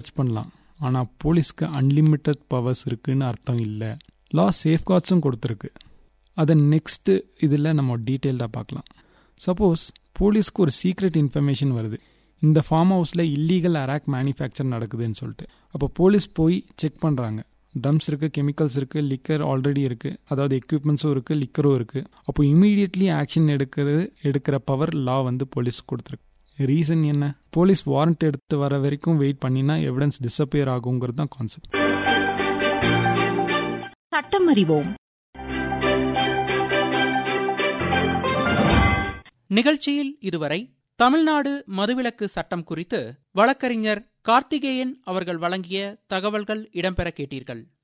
பண்ணலாம் ஆனால் போலீஸ்க்கு அன்லிமிட்டட் பவர்ஸ் இருக்குன்னு அர்த்தம் இல்லை லா சேஃப்கார்ட்ஸும் கொடுத்துருக்கு அதை நெக்ஸ்ட்டு இதில் நம்ம டீட்டெயில்டாக பார்க்கலாம் சப்போஸ் போலீஸ்க்கு ஒரு சீக்ரெட் இன்ஃபர்மேஷன் வருது இந்த ஃபார்ம் ஹவுஸில் இல்லீகல் அராக் மேனுஃபேக்சர் நடக்குதுன்னு சொல்லிட்டு அப்போ போலீஸ் போய் செக் பண்ணுறாங்க ட்ரம்ஸ் இருக்குது கெமிக்கல்ஸ் இருக்குது லிக்கர் ஆல்ரெடி இருக்குது அதாவது எக்யூப்மெண்ட்ஸும் இருக்குது லிக்கரும் இருக்குது அப்போ இமீடியட்லி ஆக்ஷன் எடுக்கிறது எடுக்கிற பவர் லா வந்து போலீஸ் கொடுத்துருக்கு ரீசன் என்ன போலீஸ் வாரண்ட் எடுத்து வர வரைக்கும் வெயிட் பண்ணினா எவிடன்ஸ் டிஸப்பியர் ஆகுங்கிறது தான் கான்செப்ட் சட்டம் அறிவோம் நிகழ்ச்சியில் இதுவரை தமிழ்நாடு மதுவிலக்கு சட்டம் குறித்து வழக்கறிஞர் கார்த்திகேயன் அவர்கள் வழங்கிய தகவல்கள் இடம்பெற கேட்டீர்கள்